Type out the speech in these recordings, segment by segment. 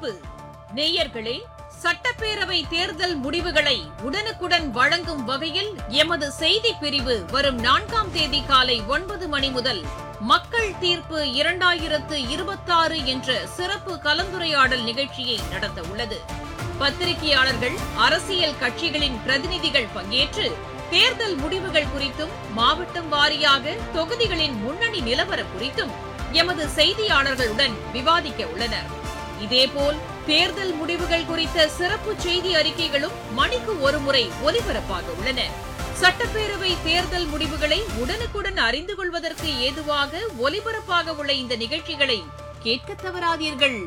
அறிவிப்பு நேயர்களே சட்டப்பேரவை தேர்தல் முடிவுகளை உடனுக்குடன் வழங்கும் வகையில் எமது செய்தி பிரிவு வரும் நான்காம் தேதி காலை ஒன்பது மணி முதல் மக்கள் தீர்ப்பு இரண்டாயிரத்து இருபத்தாறு என்ற சிறப்பு கலந்துரையாடல் நிகழ்ச்சியை நடத்த உள்ளது பத்திரிகையாளர்கள் அரசியல் கட்சிகளின் பிரதிநிதிகள் பங்கேற்று தேர்தல் முடிவுகள் குறித்தும் மாவட்டம் வாரியாக தொகுதிகளின் முன்னணி நிலவரம் குறித்தும் எமது செய்தியாளர்களுடன் விவாதிக்க உள்ளனர் இதேபோல் தேர்தல் முடிவுகள் குறித்த சிறப்பு செய்தி அறிக்கைகளும் மணிக்கு ஒருமுறை ஒலிபரப்பாக உள்ளன சட்டப்பேரவை தேர்தல் முடிவுகளை உடனுக்குடன் அறிந்து கொள்வதற்கு ஏதுவாக ஒலிபரப்பாக உள்ள இந்த நிகழ்ச்சிகளை கேட்க தவறாதீர்கள்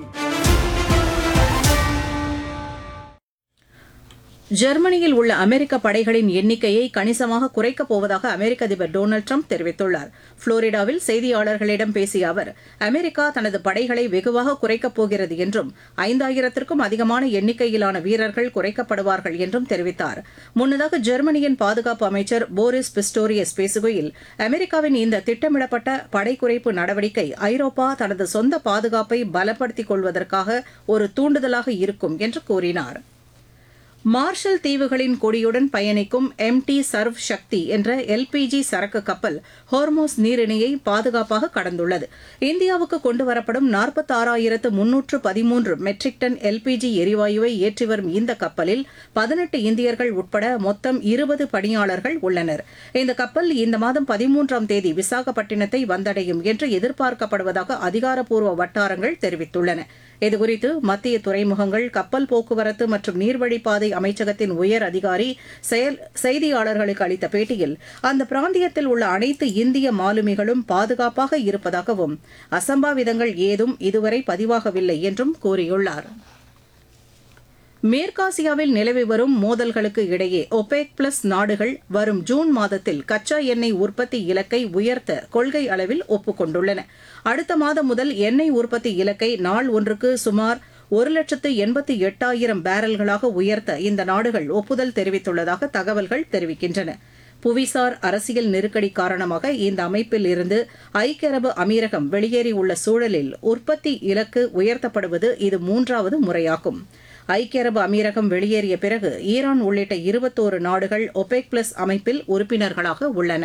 ஜெர்மனியில் உள்ள அமெரிக்க படைகளின் எண்ணிக்கையை கணிசமாக குறைக்கப் போவதாக அமெரிக்க அதிபர் டொனால்டு ட்ரம்ப் தெரிவித்துள்ளார் புளோரிடாவில் செய்தியாளர்களிடம் பேசிய அவர் அமெரிக்கா தனது படைகளை வெகுவாக குறைக்கப் போகிறது என்றும் ஐந்தாயிரத்திற்கும் அதிகமான எண்ணிக்கையிலான வீரர்கள் குறைக்கப்படுவார்கள் என்றும் தெரிவித்தார் முன்னதாக ஜெர்மனியின் பாதுகாப்பு அமைச்சர் போரிஸ் பிஸ்டோரியஸ் பேசுகையில் அமெரிக்காவின் இந்த திட்டமிடப்பட்ட படை குறைப்பு நடவடிக்கை ஐரோப்பா தனது சொந்த பாதுகாப்பை பலப்படுத்திக் கொள்வதற்காக ஒரு தூண்டுதலாக இருக்கும் என்று கூறினார் மார்ஷல் தீவுகளின் கொடியுடன் பயணிக்கும் எம் டி சர்வ் சக்தி என்ற எல்பிஜி சரக்கு கப்பல் ஹோர்மோஸ் நீரிணையை பாதுகாப்பாக கடந்துள்ளது இந்தியாவுக்கு கொண்டுவரப்படும் நாற்பத்தாறாயிரத்து முன்னூற்று பதிமூன்று மெட்ரிக் டன் எல்பிஜி எரிவாயுவை ஏற்றி வரும் இந்த கப்பலில் பதினெட்டு இந்தியர்கள் உட்பட மொத்தம் இருபது பணியாளர்கள் உள்ளனர் இந்த கப்பல் இந்த மாதம் பதிமூன்றாம் தேதி விசாகப்பட்டினத்தை வந்தடையும் என்று எதிர்பார்க்கப்படுவதாக அதிகாரப்பூர்வ வட்டாரங்கள் தெரிவித்துள்ளன இதுகுறித்து மத்திய துறைமுகங்கள் கப்பல் போக்குவரத்து மற்றும் நீர்வழிப்பாதை அமைச்சகத்தின் உயர் அதிகாரி செயல் செய்தியாளர்களுக்கு அளித்த பேட்டியில் அந்த பிராந்தியத்தில் உள்ள அனைத்து இந்திய மாலுமிகளும் பாதுகாப்பாக இருப்பதாகவும் அசம்பாவிதங்கள் ஏதும் இதுவரை பதிவாகவில்லை என்றும் கூறியுள்ளார் மேற்காசியாவில் நிலவி வரும் மோதல்களுக்கு இடையே ஒபேக் பிளஸ் நாடுகள் வரும் ஜூன் மாதத்தில் கச்சா எண்ணெய் உற்பத்தி இலக்கை உயர்த்த கொள்கை அளவில் ஒப்புக்கொண்டுள்ளன அடுத்த மாதம் முதல் எண்ணெய் உற்பத்தி இலக்கை நாள் ஒன்றுக்கு சுமார் ஒரு லட்சத்து எண்பத்தி எட்டாயிரம் பேரல்களாக உயர்த்த இந்த நாடுகள் ஒப்புதல் தெரிவித்துள்ளதாக தகவல்கள் தெரிவிக்கின்றன புவிசார் அரசியல் நெருக்கடி காரணமாக இந்த அமைப்பில் இருந்து ஐக்கிய அரபு அமீரகம் வெளியேறியுள்ள சூழலில் உற்பத்தி இலக்கு உயர்த்தப்படுவது இது மூன்றாவது முறையாகும் ஐக்கிய அரபு அமீரகம் வெளியேறிய பிறகு ஈரான் உள்ளிட்ட இருபத்தோரு நாடுகள் ஒபெக் பிளஸ் அமைப்பில் உறுப்பினர்களாக உள்ளன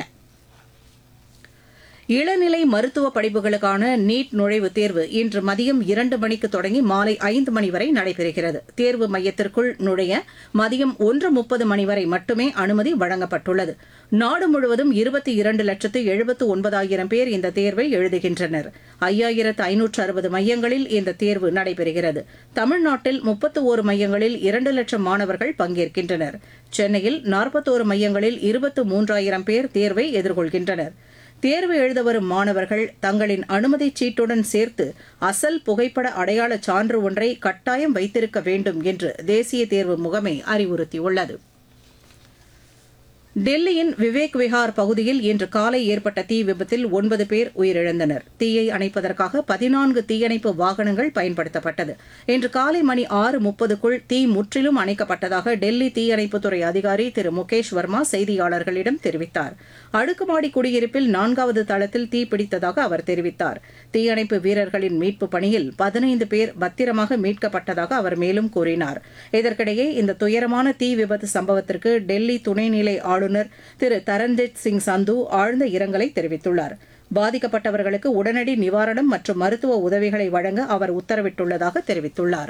இளநிலை மருத்துவ படிப்புகளுக்கான நீட் நுழைவுத் தேர்வு இன்று மதியம் இரண்டு மணிக்கு தொடங்கி மாலை ஐந்து மணி வரை நடைபெறுகிறது தேர்வு மையத்திற்குள் நுழைய மதியம் ஒன்று முப்பது மணி வரை மட்டுமே அனுமதி வழங்கப்பட்டுள்ளது நாடு முழுவதும் இருபத்தி இரண்டு லட்சத்து எழுபத்து ஒன்பதாயிரம் பேர் இந்த தேர்வை எழுதுகின்றனர் ஐயாயிரத்து ஐநூற்று அறுபது மையங்களில் இந்த தேர்வு நடைபெறுகிறது தமிழ்நாட்டில் முப்பத்து ஓரு மையங்களில் இரண்டு லட்சம் மாணவர்கள் பங்கேற்கின்றனர் சென்னையில் நாற்பத்தோரு மையங்களில் இருபத்து மூன்றாயிரம் பேர் தேர்வை எதிர்கொள்கின்றனர் தேர்வு எழுத வரும் மாணவர்கள் தங்களின் அனுமதிச் சீட்டுடன் சேர்த்து அசல் புகைப்பட அடையாள சான்று ஒன்றை கட்டாயம் வைத்திருக்க வேண்டும் என்று தேசிய தேர்வு முகமை அறிவுறுத்தியுள்ளது டெல்லியின் விவேக் விஹார் பகுதியில் இன்று காலை ஏற்பட்ட தீ விபத்தில் ஒன்பது பேர் உயிரிழந்தனர் தீயை அணைப்பதற்காக பதினான்கு தீயணைப்பு வாகனங்கள் பயன்படுத்தப்பட்டது இன்று காலை மணி ஆறு முப்பதுக்குள் தீ முற்றிலும் அணைக்கப்பட்டதாக டெல்லி தீயணைப்புத்துறை அதிகாரி திரு முகேஷ் வர்மா செய்தியாளர்களிடம் தெரிவித்தார் அடுக்குமாடி குடியிருப்பில் நான்காவது தளத்தில் தீ பிடித்ததாக அவர் தெரிவித்தார் தீயணைப்பு வீரர்களின் மீட்பு பணியில் பதினைந்து பேர் பத்திரமாக மீட்கப்பட்டதாக அவர் மேலும் கூறினார் இதற்கிடையே இந்த துயரமான தீ விபத்து சம்பவத்திற்கு டெல்லி துணைநிலை ஆளுநர் திரு தரண்ஜித் சிங் சந்து ஆழ்ந்த இரங்கலை தெரிவித்துள்ளார் பாதிக்கப்பட்டவர்களுக்கு உடனடி நிவாரணம் மற்றும் மருத்துவ உதவிகளை வழங்க அவர் உத்தரவிட்டுள்ளதாக தெரிவித்துள்ளார்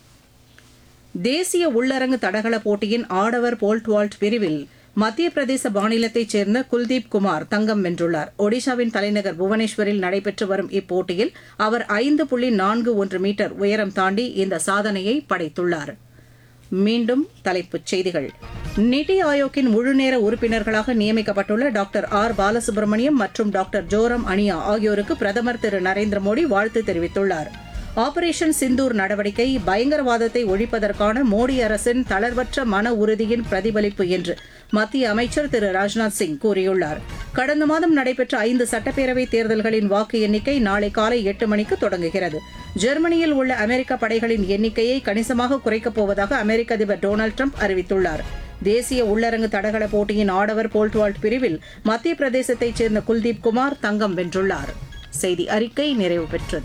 தேசிய உள்ளரங்கு தடகள போட்டியின் ஆடவர் போல்ட் வால்ட் பிரிவில் மத்திய பிரதேச மாநிலத்தைச் சேர்ந்த குல்தீப் குமார் தங்கம் வென்றுள்ளார் ஒடிஷாவின் தலைநகர் புவனேஸ்வரில் நடைபெற்று வரும் இப்போட்டியில் அவர் ஐந்து புள்ளி நான்கு ஒன்று மீட்டர் உயரம் தாண்டி இந்த சாதனையை படைத்துள்ளார் மீண்டும் தலைப்புச் செய்திகள் நிதி ஆயோக்கின் முழுநேர உறுப்பினர்களாக நியமிக்கப்பட்டுள்ள டாக்டர் ஆர் பாலசுப்ரமணியம் மற்றும் டாக்டர் ஜோரம் அனியா ஆகியோருக்கு பிரதமர் திரு நரேந்திர மோடி வாழ்த்து தெரிவித்துள்ளார் ஆபரேஷன் சிந்தூர் நடவடிக்கை பயங்கரவாதத்தை ஒழிப்பதற்கான மோடி அரசின் தளர்வற்ற மன உறுதியின் பிரதிபலிப்பு என்று மத்திய அமைச்சர் திரு ராஜ்நாத் சிங் கூறியுள்ளார் கடந்த மாதம் நடைபெற்ற ஐந்து சட்டப்பேரவை தேர்தல்களின் வாக்கு எண்ணிக்கை நாளை காலை எட்டு மணிக்கு தொடங்குகிறது ஜெர்மனியில் உள்ள அமெரிக்க படைகளின் எண்ணிக்கையை கணிசமாக குறைக்கப் போவதாக அமெரிக்க அதிபர் டொனால்டு ட்ரம்ப் அறிவித்துள்ளார் தேசிய உள்ளரங்கு தடகள போட்டியின் ஆடவர் போல்ட்வால்ட் பிரிவில் மத்திய பிரதேசத்தைச் சேர்ந்த குல்தீப் குமார் தங்கம் வென்றுள்ளார் செய்தி அறிக்கை நிறைவு பெற்றது